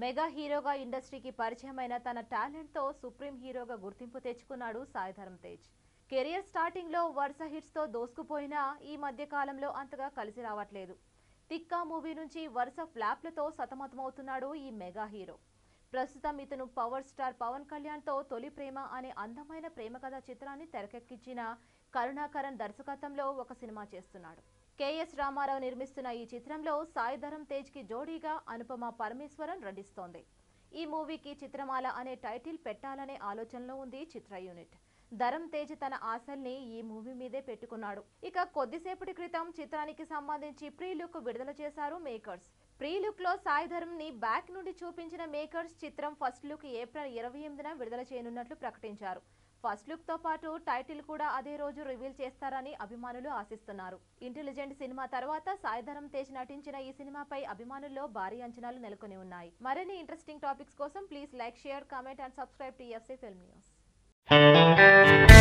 mega హీరోగా ఇండస్ట్రీకి పరిచయమైన తన టాలెంట్తో సుప్రీం హీరోగా గుర్తింపు తెచ్చుకున్నాడు సాయిధరం తేజ్ కెరియర్ స్టార్టింగ్లో వరుస హిట్స్తో దోసుకుపోయినా ఈ మధ్య కాలంలో అంతగా కలిసి రావట్లేదు తిక్కా మూవీ నుంచి వరుస ఫ్లాప్లతో సతమతమవుతున్నాడు ఈ మెగా హీరో ప్రస్తుతం ఇతను పవర్ స్టార్ పవన్ కళ్యాణ్తో తొలి ప్రేమ అనే అందమైన ప్రేమ కథ చిత్రాన్ని తెరకెక్కించిన కరుణాకరన్ దర్శకత్వంలో ఒక సినిమా చేస్తున్నాడు కేఎస్ రామారావు నిర్మిస్తున్న ఈ చిత్రంలో సాయి ధరమ్ తేజ్ కి జోడీగా అనుపమ పరమేశ్వరన్ నటిస్తోంది ఈ మూవీకి చిత్రమాల అనే టైటిల్ పెట్టాలనే ఆలోచనలో ఉంది చిత్ర యూనిట్ ధరమ్ తేజ్ తన ఆశల్ని ఈ మూవీ మీదే పెట్టుకున్నాడు ఇక కొద్దిసేపటి క్రితం చిత్రానికి సంబంధించి ప్రీ లుక్ విడుదల చేశారు మేకర్స్ ప్రీ లుక్ లో సాయి ధరమ్ ని బ్యాక్ నుండి చూపించిన మేకర్స్ చిత్రం ఫస్ట్ లుక్ ఏప్రిల్ ఇరవై ఎనిమిదిన విడుదల చేయనున్నట్లు ప్రకటించారు ఫస్ట్ లుక్ తో పాటు టైటిల్ కూడా అదే రోజు రివీల్ చేస్తారని అభిమానులు ఆశిస్తున్నారు ఇంటెలిజెంట్ సినిమా తర్వాత సాయిధరం తేజ్ నటించిన ఈ సినిమాపై అభిమానుల్లో భారీ అంచనాలు నెలకొని ఉన్నాయి మరిన్ని ఇంట్రెస్టింగ్ టాపిక్స్ కోసం please like share comment and subscribe to FC Film news